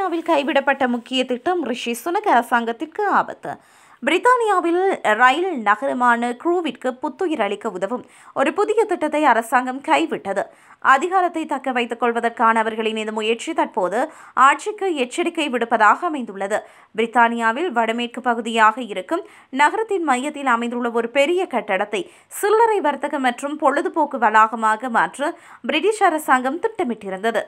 பிரித்தானியாவில் கைவிடப்பட்ட முக்கிய திட்டம் ரிஷி சுனக் அரசாங்கத்திற்கு ஆபத்து பிரித்தானியாவில் ரயில் நகரமான க்ரூவிற்கு புத்துயிர் அளிக்க உதவும் ஒரு புதிய திட்டத்தை அரசாங்கம் கைவிட்டது அதிகாரத்தை தக்க வைத்துக் கொள்வதற்கான அவர்களின் இந்த முயற்சி தற்போது ஆட்சிக்கு எச்சரிக்கை விடுப்பதாக அமைந்துள்ளது பிரித்தானியாவில் வடமேற்கு பகுதியாக இருக்கும் நகரத்தின் மையத்தில் அமைந்துள்ள ஒரு பெரிய கட்டடத்தை சில்லறை வர்த்தகம் மற்றும் பொழுதுபோக்கு வளாகமாக மாற்ற பிரிட்டிஷ் அரசாங்கம் திட்டமிட்டிருந்தது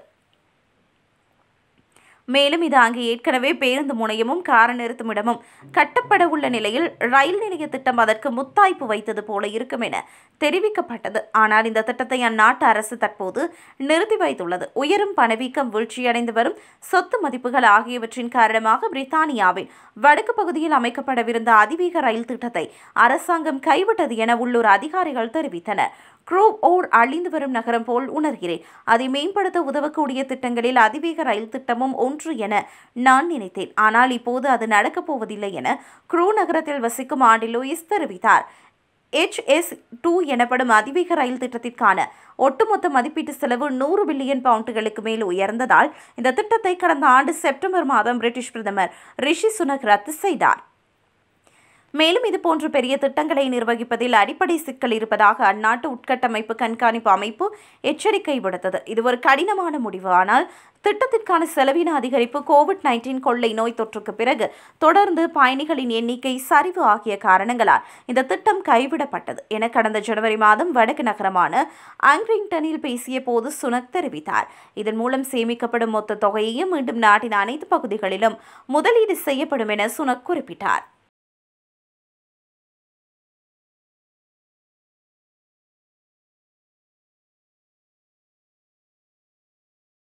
மேலும் இது அங்கு ஏற்கனவே பேருந்து முனையமும் கார நிறுத்துமிடமும் கட்டப்பட உள்ள நிலையில் ரயில் நிலைய திட்டம் அதற்கு முத்தாய்ப்பு வைத்தது போல இருக்கும் என தெரிவிக்கப்பட்டது ஆனால் இந்த திட்டத்தை அந்நாட்டு அரசு தற்போது நிறுத்தி வைத்துள்ளது உயரும் பணவீக்கம் வீழ்ச்சியடைந்து வரும் சொத்து மதிப்புகள் ஆகியவற்றின் காரணமாக பிரித்தானியாவின் வடக்கு பகுதியில் அமைக்கப்படவிருந்த அதிவேக ரயில் திட்டத்தை அரசாங்கம் கைவிட்டது என உள்ளூர் அதிகாரிகள் தெரிவித்தனர் க்ரூவ் ஓர் அழிந்து வரும் நகரம் போல் உணர்கிறேன் அதை மேம்படுத்த உதவக்கூடிய திட்டங்களில் அதிவேக ரயில் திட்டமும் ஒன்று என நான் நினைத்தேன் ஆனால் இப்போது அது நடக்கப் போவதில்லை என க்ரூ நகரத்தில் வசிக்கும் ஆண்டி லூயிஸ் தெரிவித்தார் எஸ் டூ எனப்படும் அதிவேக ரயில் திட்டத்திற்கான ஒட்டுமொத்த மதிப்பீட்டு செலவு நூறு பில்லியன் பவுண்டுகளுக்கு மேல் உயர்ந்ததால் இந்த திட்டத்தை கடந்த ஆண்டு செப்டம்பர் மாதம் பிரிட்டிஷ் பிரதமர் ரிஷி சுனக் ரத்து செய்தார் மேலும் இதுபோன்ற பெரிய திட்டங்களை நிர்வகிப்பதில் அடிப்படை சிக்கல் இருப்பதாக அந்நாட்டு உட்கட்டமைப்பு கண்காணிப்பு அமைப்பு எச்சரிக்கை விடுத்தது இது ஒரு கடினமான முடிவு ஆனால் திட்டத்திற்கான செலவின அதிகரிப்பு கோவிட் நைன்டீன் கொள்ளை நோய் தொற்றுக்கு பிறகு தொடர்ந்து பயணிகளின் எண்ணிக்கை சரிவு ஆகிய காரணங்களால் இந்த திட்டம் கைவிடப்பட்டது என கடந்த ஜனவரி மாதம் வடக்கு நகரமான ஆங்க்ரிங்டனில் பேசிய போது சுனக் தெரிவித்தார் இதன் மூலம் சேமிக்கப்படும் மொத்த தொகையையும் மீண்டும் நாட்டின் அனைத்து பகுதிகளிலும் முதலீடு செய்யப்படும் என சுனக் குறிப்பிட்டார்